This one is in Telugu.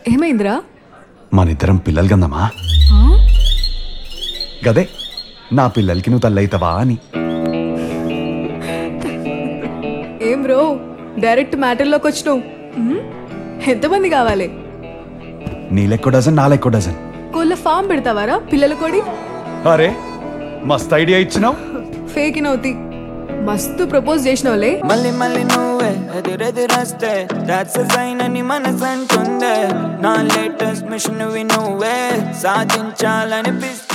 ఏమైందిరా మనిద్దరం పిల్లలు కందమ్మా గదే నా పిల్లలకి నువ్వు తల్లైతవా అని ఏం బ్రో డైరెక్ట్ మ్యాటర్లోకి వచ్చినావు మ్మ్? ఎంతమంది కావాలి నీ లెక్క డజన్ నా లెక్క డజన్ కోళ్ళ ఫామ్ పెడతావారా పిల్లల కోడి అరే మస్త్ ఐడియా ఇచ్చినావు ఫేక్ నవ్వుతి మస్తు ప్రపోజ్ చేసినావులే మళ్ళీ మళ్ళీ నువ్వే ఎదురెదురొస్తే దాట్స్ సైన్ అని మనసు అంటుందే నా లేటెస్ట్ మిషన్ నువ్వే సాధించాలనిపిస్తే